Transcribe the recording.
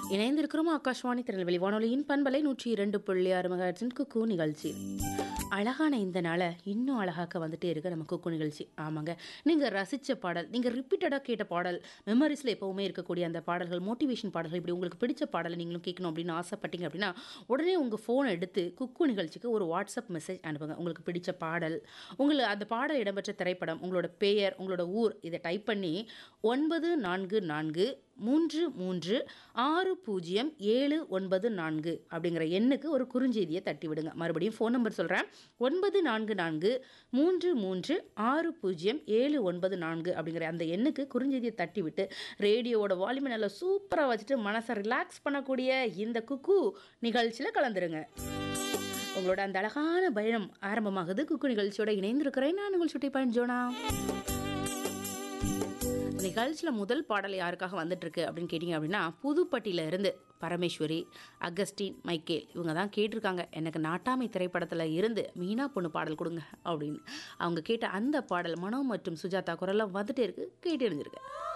இணைந்திருக்கிறோம் ஆகாஷ்வாணி திருநெல்வேலி வானொலியின் பண்பலை நூற்றி இரண்டு புள்ளி ஆறு மெகாஹெர்ட்ஸின் குக்கு நிகழ்ச்சி அழகான இந்த நாளை இன்னும் அழகாக்க வந்துட்டே இருக்கு நம்ம குக்கு நிகழ்ச்சி ஆமாங்க நீங்கள் ரசித்த பாடல் நீங்கள் ரிப்பீட்டடாக கேட்ட பாடல் மெமரிஸில் எப்போவுமே இருக்கக்கூடிய அந்த பாடல்கள் மோட்டிவேஷன் பாடல்கள் இப்படி உங்களுக்கு பிடிச்ச பாடலை நீங்களும் கேட்கணும் அப்படின்னு ஆசைப்பட்டீங்க அப்படின்னா உடனே உங்கள் ஃபோனை எடுத்து குக்கு நிகழ்ச்சிக்கு ஒரு வாட்ஸ்அப் மெசேஜ் அனுப்புங்க உங்களுக்கு பிடிச்ச பாடல் உங்களை அந்த பாடல் இடம்பெற்ற திரைப்படம் உங்களோட பெயர் உங்களோட ஊர் இதை டைப் பண்ணி ஒன்பது நான்கு நான்கு மூன்று மூன்று ஆறு பூஜ்ஜியம் ஏழு ஒன்பது நான்கு அப்படிங்கிற எண்ணுக்கு ஒரு குறுஞ்செய்தியை தட்டி விடுங்க மறுபடியும் ஃபோன் நம்பர் சொல்கிறேன் ஒன்பது நான்கு நான்கு மூன்று மூன்று ஆறு பூஜ்ஜியம் ஏழு ஒன்பது நான்கு அப்படிங்கிற அந்த எண்ணுக்கு குறுஞ்செய்தியை தட்டி விட்டு ரேடியோவோட வால்யூமை நல்லா சூப்பராக வச்சுட்டு மனசை ரிலாக்ஸ் பண்ணக்கூடிய இந்த குக்கு நிகழ்ச்சியில் கலந்துருங்க உங்களோட அந்த அழகான பயணம் ஆரம்பமாகுது குக்கு நிகழ்ச்சியோட இணைந்திருக்கிறேன் நான் உங்கள் சுட்டி பயன் ஜோனா நிகழ்ச்சியில் முதல் பாடல் யாருக்காக வந்துட்டு இருக்கு அப்படின்னு கேட்டிங்க அப்படின்னா புதுப்பட்டியில இருந்து பரமேஸ்வரி அகஸ்டின் மைக்கேல் இவங்க தான் கேட்டிருக்காங்க எனக்கு நாட்டாமை திரைப்படத்தில் இருந்து மீனா பொண்ணு பாடல் கொடுங்க அப்படின்னு அவங்க கேட்ட அந்த பாடல் மனோ மற்றும் சுஜாதா குரலாம் வந்துட்டே இருக்கு கேட்டு இருந்திருக்கு